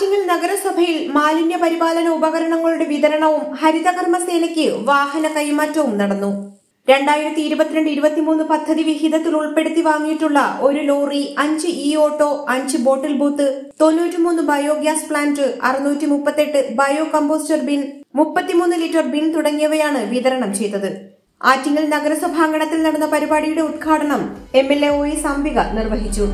ആറ്റിങ്ങൽ നഗരസഭയിൽ മാലിന്യ പരിപാലന ഉപകരണങ്ങളുടെ വിതരണവും ഹരിതകർമ്മസേനയ്ക്ക് വാഹന കൈമാറ്റവും നടന്നു രണ്ടായിരത്തി ഇരുപത്തിരണ്ട് ഇരുപത്തിമൂന്ന് പദ്ധതി വിഹിതത്തിൽ ഉൾപ്പെടുത്തി വാങ്ങിയിട്ടുള്ള ഒരു ലോറി അഞ്ച് ഇ ഓട്ടോ അഞ്ച് ബോട്ടിൽ ബൂത്ത് തൊണ്ണൂറ്റിമൂന്ന് ബയോഗ്യാസ് പ്ലാന്റ് അറുന്നൂറ്റി മുപ്പത്തെട്ട് ബയോ കമ്പോസ്റ്റർ ബിൻ മുപ്പത്തിമൂന്ന് ലിറ്റർ ബിൻ തുടങ്ങിയവയാണ് വിതരണം ചെയ്തത് ആറ്റിങ്ങൽ നഗരസഭാങ്കണത്തിൽ നടന്ന പരിപാടിയുടെ ഉദ്ഘാടനം M L A O S Ambika നിർവഹിച്ചു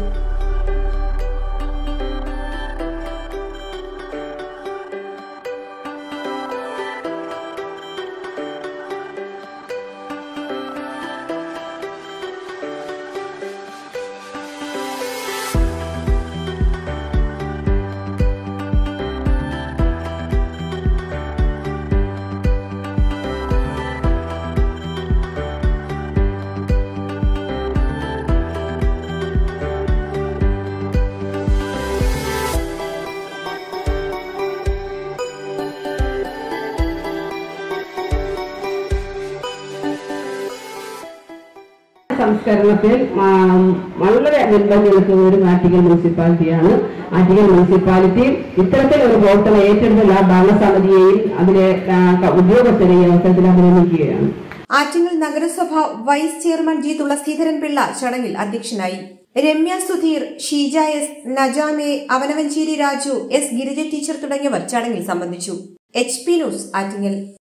സംസ്കരണത്തിൽ ആ, വളരെ മുൻപന്തി നിൽക്കുന്ന ഒരു ആറ്റിങ്ങൽ മുനിസിപ്പാലിറ്റിയാണ് ആറ്റിങ്ങൽ മുനിസിപ്പാലിറ്റി ഇത്തരത്തിലൊരു പ്രവർത്തനം ഏറ്റെടുത്തുള്ള ഭരണസമിതിയെയും അതിലെ ആ, ക- ഉദ്യോഗസ്ഥരെയും ഈ അവസരത്തിൽ അഭിനന്ദിക്കുകയാണ് ആറ്റിങ്ങൽ നഗരസഭ vice chairman G Thulaseedharan Pillai ചടങ്ങിൽ അധ്യക്ഷനായി രമ്യ സുധീർ ഷീജ എസ് നജാമെ അവനവഞ്ചേരി രാജു എസ് ഗിരിജ ടീച്ചർ തുടങ്ങിയവർ ചടങ്ങിൽ സംബന്ധിച്ചു എച്ച് പി ന്യൂസ് ആറ്റിങ്ങൽ